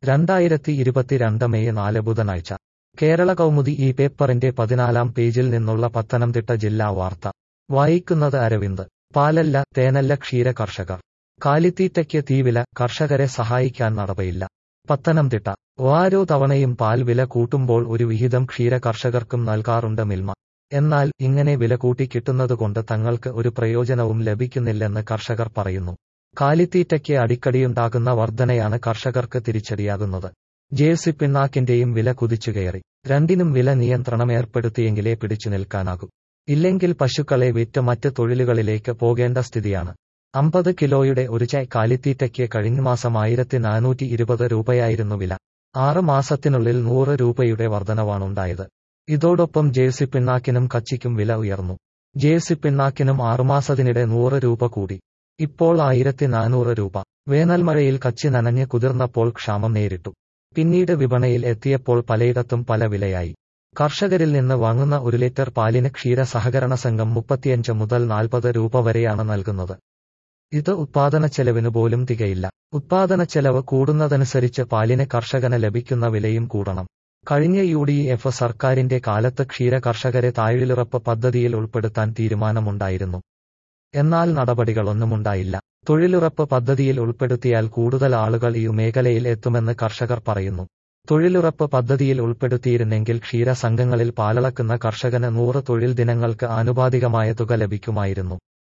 രണ്ടായിരത്തി ഇരുപത്തിരണ്ട് മെയ് നാല് ബുധനാഴ്ച കേരള കൗമുദി ഈ പേപ്പറിന്റെ പതിനാലാം പേജിൽ നിന്നുള്ള പത്തനംതിട്ട ജില്ലാ വാർത്ത വായിക്കുന്നത് അരവിന്ദ് പാലല്ല തേനല്ല ക്ഷീര കർഷകർ കാലിത്തീറ്റയ്ക്ക് തീവില കർഷകരെ സഹായിക്കാൻ നടപയില്ല പത്തനംതിട്ട ഓരോ തവണയും പാൽ വില കൂട്ടുമ്പോൾ ഒരു വിഹിതം ക്ഷീര കർഷകർക്കും നൽകാറുണ്ട് മിൽമ എന്നാൽ ഇങ്ങനെ വില കൂട്ടി കിട്ടുന്നതുകൊണ്ട് തങ്ങൾക്ക് ഒരു പ്രയോജനവും ലഭിക്കുന്നില്ലെന്ന് കർഷകർ പറയുന്നു കാലിത്തീറ്റയ്ക്ക് അടിക്കടിയുണ്ടാകുന്ന വർധനയാണ് കർഷകർക്ക് തിരിച്ചടിയാകുന്നത് ജേഴ്സി പിണ്ണാക്കിന്റെയും വില കുതിച്ചുകയറി രണ്ടിനും വില നിയന്ത്രണം ഏർപ്പെടുത്തിയെങ്കിലേ പിടിച്ചു നിൽക്കാനാകൂ ഇല്ലെങ്കിൽ പശുക്കളെ വിറ്റ് മറ്റ് തൊഴിലുകളിലേക്ക് പോകേണ്ട സ്ഥിതിയാണ് അമ്പത് കിലോയുടെ ഒരു ചായ് കാലിത്തീറ്റയ്ക്ക് കഴിഞ്ഞ മാസം ആയിരത്തി നാനൂറ്റി ഇരുപത് രൂപയായിരുന്നു വില ആറ് മാസത്തിനുള്ളിൽ നൂറ് രൂപയുടെ വർധനവാണുണ്ടായത് ഇതോടൊപ്പം ജേഴ്സി പിണ്ണാക്കിനും കച്ചിക്കും വില ഉയർന്നു ജേഴ്സി പിണ്ണാക്കിനും ആറുമാസത്തിനിടെ നൂറ് രൂപ കൂടി ഇപ്പോൾ ആയിരത്തി നാനൂറ് രൂപ വേനൽമഴയിൽ കച്ചി നനഞ്ഞ് കുതിർന്നപ്പോൾ ക്ഷാമം നേരിട്ടു പിന്നീട് വിപണിയിൽ എത്തിയപ്പോൾ പലയിടത്തും പല വിലയായി കർഷകരിൽ നിന്ന് വാങ്ങുന്ന ഒരു ലിറ്റർ പാലിന് ക്ഷീര സഹകരണ സംഘം മുപ്പത്തിയഞ്ച് മുതൽ നാൽപ്പത് രൂപ വരെയാണ് നൽകുന്നത് ഇത് ഉത്പാദന ചെലവിന് പോലും തികയില്ല ഉത്പാദന ചെലവ് കൂടുന്നതനുസരിച്ച് പാലിന് കർഷകന് ലഭിക്കുന്ന വിലയും കൂടണം കഴിഞ്ഞ യു ഡി എഫ് സർക്കാരിന്റെ കാലത്ത് ക്ഷീര കർഷകരെ താഴിലുറപ്പ് പദ്ധതിയിൽ ഉൾപ്പെടുത്താൻ തീരുമാനമുണ്ടായിരുന്നു എന്നാൽ നടപടികളൊന്നുമുണ്ടായില്ല തൊഴിലുറപ്പ് പദ്ധതിയിൽ ഉൾപ്പെടുത്തിയാൽ കൂടുതൽ ആളുകൾ ഈ മേഖലയിൽ എത്തുമെന്ന് കർഷകർ പറയുന്നു തൊഴിലുറപ്പ് പദ്ധതിയിൽ ഉൾപ്പെടുത്തിയിരുന്നെങ്കിൽ ക്ഷീര സംഘങ്ങളിൽ പാലളക്കുന്ന കർഷകന് നൂറ് തൊഴിൽ ദിനങ്ങൾക്ക് ആനുപാതികമായ തുക ലഭിക്കുമായിരുന്നു